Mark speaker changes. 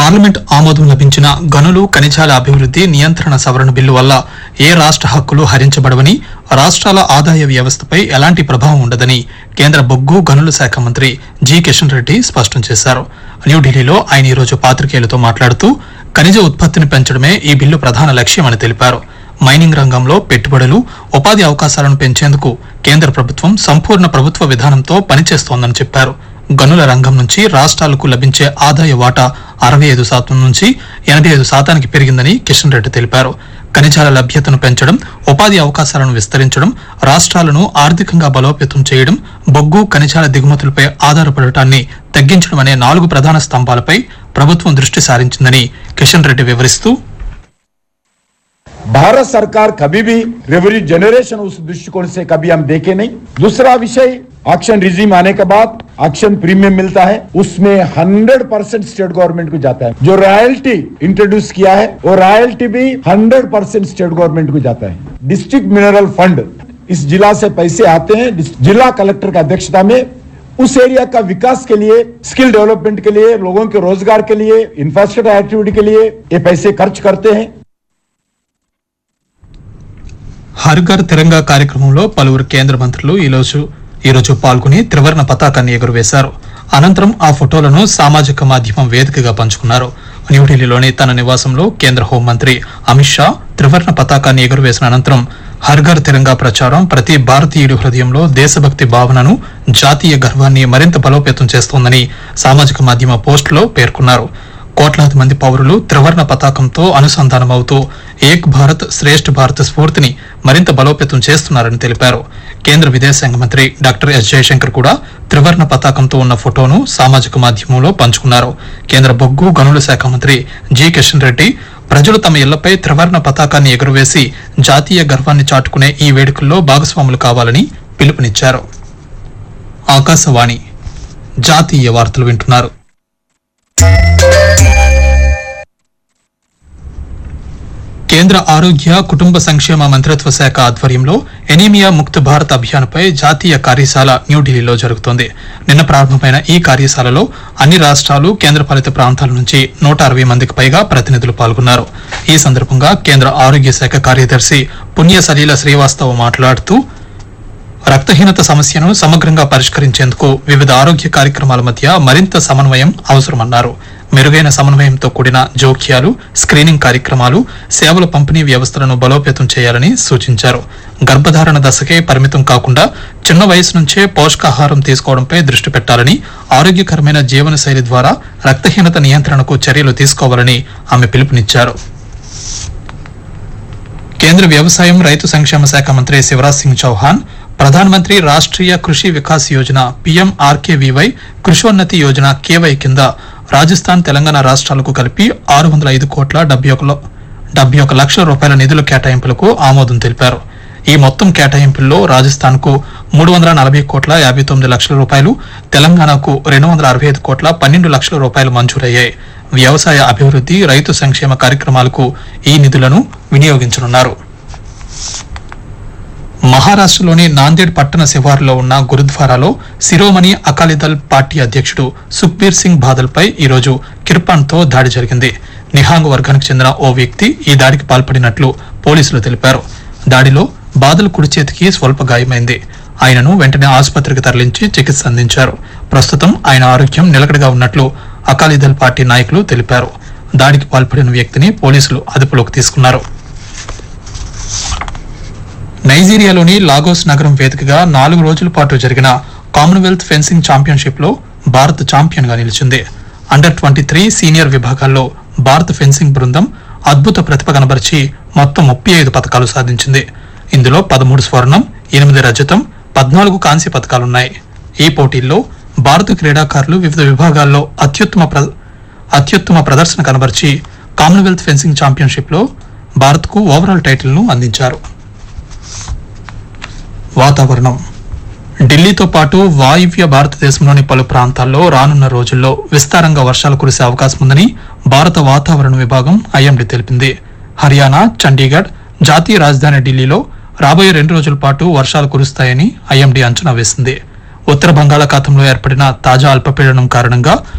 Speaker 1: parliament ఆమోదం లభించిన గనులు ఖనిజాల అభివృద్ది నియంత్రణ సవరణ బిల్లు వల్ల ఏ రాష్ట్ర హక్కులు హరించబడవని రాష్ట్రాల ఆదాయ వ్యవస్థపై ఎలాంటి ప్రభావం ఉండదని కేంద్ర బొగ్గు గనుల శాఖ మంత్రి జి కిషన్ రెడ్డి స్పష్టం చేశారు న్యూఢిల్లీలో ఆయన ఈరోజు పాత్రికేయులతో మాట్లాడుతూ ఖనిజ ఉత్పత్తిని పెంచడమే ఈ బిల్లు ప్రధాన లక్ష్యమని తెలిపారు మైనింగ్ రంగంలో పెట్టుబడులు ఉపాధి అవకాశాలను పెంచేందుకు కేంద్ర ప్రభుత్వం సంపూర్ణ ప్రభుత్వ విధానంతో పనిచేస్తోందని చెప్పారు గనుల రంగం నుంచి రాష్ట్రాలకు లభించే ఆదాయ వాటా అరవై ఐదు శాతం నుంచి ఎనభై ఐదు శాతానికి పెరిగిందని కిషన్ రెడ్డి తెలిపారు ఖనిజాల లభ్యతను పెంచడం ఉపాధి అవకాశాలను విస్తరించడం రాష్ట్రాలను ఆర్థికంగా బలోపేతం చేయడం బొగ్గు ఖనిజాల దిగుమతులపై ఆధారపడటాన్ని తగ్గించడం అనే నాలుగు ప్రధాన స్తంభాలపై ప్రభుత్వం దృష్టి సారించిందని కిషన్ రెడ్డి వివరిస్తూ
Speaker 2: भारत सरकार कभी भी रेवेन्यू जनरेशन उस दृष्टिकोण से कभी हम देखे नहीं दूसरा विषय ऑक्शन रिजीम आने के बाद ऑक्शन प्रीमियम मिलता है उसमें 100 परसेंट स्टेट गवर्नमेंट को जाता है जो रॉयल्टी इंट्रोड्यूस किया है वो रॉयल्टी भी 100 परसेंट स्टेट गवर्नमेंट को जाता है डिस्ट्रिक्ट मिनरल फंड इस जिला से पैसे आते हैं जिला कलेक्टर की अध्यक्षता में उस एरिया का विकास के लिए स्किल डेवलपमेंट के लिए लोगों के रोजगार के लिए इंफ्रास्ट्रक्चर एक्टिविटी के लिए ये पैसे खर्च करते हैं
Speaker 1: హర్ ఘర్ తిరంగా కార్యక్రమంలో పలువురు కేంద్ర మంత్రులు ఈరోజు ఈరోజు పాల్గొని త్రివర్ణ పతాకాన్ని ఎగురవేశారు అనంతరం ఆ ఫోటోలను సామాజిక మాధ్యమం వేదికగా పంచుకున్నారు న్యూఢిల్లీలోని తన నివాసంలో కేంద్ర హోంమంత్రి అమిత్ షా త్రివర్ణ పతాకాన్ని ఎగురవేసిన అనంతరం హర్ ఘర్ తిరంగా ప్రచారం ప్రతి భారతీయుడి హృదయంలో దేశభక్తి భావనను జాతీయ గర్వాన్ని మరింత బలోపేతం చేస్తోందని సామాజిక మాధ్యమ పోస్టులో పేర్కొన్నారు కోట్లాది మంది పౌరులు త్రివర్ణ పతాకంతో అనుసంధానమవుతూ ఏక్ భారత్ శ్రేష్ఠ భారత్ స్ఫూర్తిని మరింత బలోపేతం చేస్తున్నారని తెలిపారు కేంద్ర విదేశాంగ మంత్రి డాక్టర్ ఎస్ జయశంకర్ కూడా త్రివర్ణ పతాకంతో ఉన్న ఫోటోను సామాజిక మాధ్యమంలో పంచుకున్నారు కేంద్ర బొగ్గు గనుల శాఖ మంత్రి జి కిషన్ రెడ్డి ప్రజలు తమ ఇళ్లపై త్రివర్ణ పతాకాన్ని ఎగురవేసి జాతీయ గర్వాన్ని చాటుకునే ఈ వేడుకల్లో భాగస్వాములు కావాలని పిలుపునిచ్చారు ఆకాశవాణి జాతీయ వార్తలు వింటున్నారు కేంద్ర ఆరోగ్య కుటుంబ సంక్షేమ మంత్రిత్వ శాఖ ఆధ్వర్యంలో ఎనీమియా ముక్త్ భారత్ అభియాన్పై జాతీయ కార్యశాల న్యూఢిల్లీలో జరుగుతోంది నిన్న ప్రారంభమైన ఈ కార్యశాలలో అన్ని రాష్ట్రాలు కేంద్రపాలిత ప్రాంతాల నుంచి నూట అరవై మందికి పైగా ప్రతినిధులు పాల్గొన్నారు ఈ సందర్భంగా కేంద్ర ఆరోగ్య శాఖ కార్యదర్శి పుణ్య సలీల శ్రీవాస్తవ మాట్లాడుతూ రక్తహీనత సమస్యను సమగ్రంగా పరిష్కరించేందుకు వివిధ ఆరోగ్య కార్యక్రమాల మధ్య మరింత సమన్వయం అవసరమన్నారు మెరుగైన సమన్వయంతో కూడిన జోక్యాలు స్క్రీనింగ్ కార్యక్రమాలు సేవల పంపిణీ వ్యవస్థలను బలోపేతం చేయాలని సూచించారు గర్భధారణ దశకే పరిమితం కాకుండా చిన్న వయసు నుంచే పోషకాహారం తీసుకోవడంపై దృష్టి పెట్టాలని ఆరోగ్యకరమైన జీవనశైలి ద్వారా రక్తహీనత నియంత్రణకు చర్యలు తీసుకోవాలని ఆమె పిలుపునిచ్చారు కేంద్ర వ్యవసాయం రైతు సంక్షేమ శాఖ మంత్రి శివరాజ్ సింగ్ చౌహాన్ ప్రధాన్ మంత్రి రాష్ట్రీయ కృషి వికాస్ యోజన పీఎంఆర్కేవీవై కృషోన్నతి యోజన కేవై కింద రాజస్థాన్ తెలంగాణ రాష్ట్రాలకు కలిపి ఆరు వందల ఐదు కోట్ల డెబ్బై ఒక డెబ్బై ఒక లక్షల రూపాయల నిధుల కేటాయింపులకు ఆమోదం తెలిపారు ఈ మొత్తం కేటాయింపుల్లో రాజస్థాన్ కు మూడు వందల నలభై కోట్ల యాభై తొమ్మిది లక్షల రూపాయలు తెలంగాణకు రెండు వందల అరవై ఐదు కోట్ల పన్నెండు లక్షల రూపాయలు మంజూరయ్యాయి వ్యవసాయ అభివృద్ధి రైతు సంక్షేమ కార్యక్రమాలకు ఈ నిధులను వినియోగించనున్నారు మహారాష్ట్రలోని నాందేడ్ పట్టణ శివారులో ఉన్న గురుద్వారాలో శిరోమణి అకాలీదళ్ పార్టీ అధ్యక్షుడు సుఖ్బీర్ సింగ్ బాదల్పై ఈరోజు కిర్పాన్తో దాడి జరిగింది నిహాంగ్ వర్గానికి చెందిన ఓ వ్యక్తి ఈ దాడికి పాల్పడినట్లు పోలీసులు తెలిపారు దాడిలో బాదల్ కుడి చేతికి స్వల్ప గాయమైంది ఆయనను వెంటనే ఆసుపత్రికి తరలించి చికిత్స అందించారు ప్రస్తుతం ఆయన ఆరోగ్యం నిలకడగా ఉన్నట్లు అకాలీదళ్ పార్టీ నాయకులు తెలిపారు దాడికి పాల్పడిన వ్యక్తిని పోలీసులు అదుపులోకి తీసుకున్నారు నైజీరియాలోని లాగోస్ నగరం వేదికగా నాలుగు రోజుల పాటు జరిగిన కామన్వెల్త్ ఫెన్సింగ్ ఛాంపియన్షిప్ లో భారత్ ఛాంపియన్ గా నిలిచింది అండర్ ట్వంటీ త్రీ సీనియర్ విభాగాల్లో భారత ఫెన్సింగ్ బృందం అద్భుత ప్రతిభ కనబరిచి మొత్తం ముప్పై ఐదు పథకాలు సాధించింది ఇందులో పదమూడు స్వర్ణం ఎనిమిది రజతం పద్నాలుగు కాంస్య పథకాలున్నాయి ఈ పోటీల్లో భారత క్రీడాకారులు వివిధ విభాగాల్లో అత్యుత్తమ ప్ర- అత్యుత్తమ ప్రదర్శన కనబరిచి కామన్వెల్త్ ఫెన్సింగ్ ఛాంపియన్షిప్ లో భారత్కు ఓవరాల్ టైటిల్ ను అందించారు వాతావరణం ఢిల్లీతో పాటు వాయువ్య భారతదేశంలోని పలు ప్రాంతాల్లో రానున్న రోజుల్లో విస్తారంగా వర్షాలు కురిసే అవకాశం ఉందని భారత వాతావరణ విభాగం ఐఎండీ తెలిపింది హర్యానా చండీగఢ్ జాతీయ రాజధాని ఢిల్లీలో రాబోయే రెండు రోజుల పాటు వర్షాలు కురుస్తాయని ఐఎండీ అంచనా వేసింది ఉత్తర బంగాళాఖాతంలో ఏర్పడిన తాజా అల్పపీడనం కారణంగా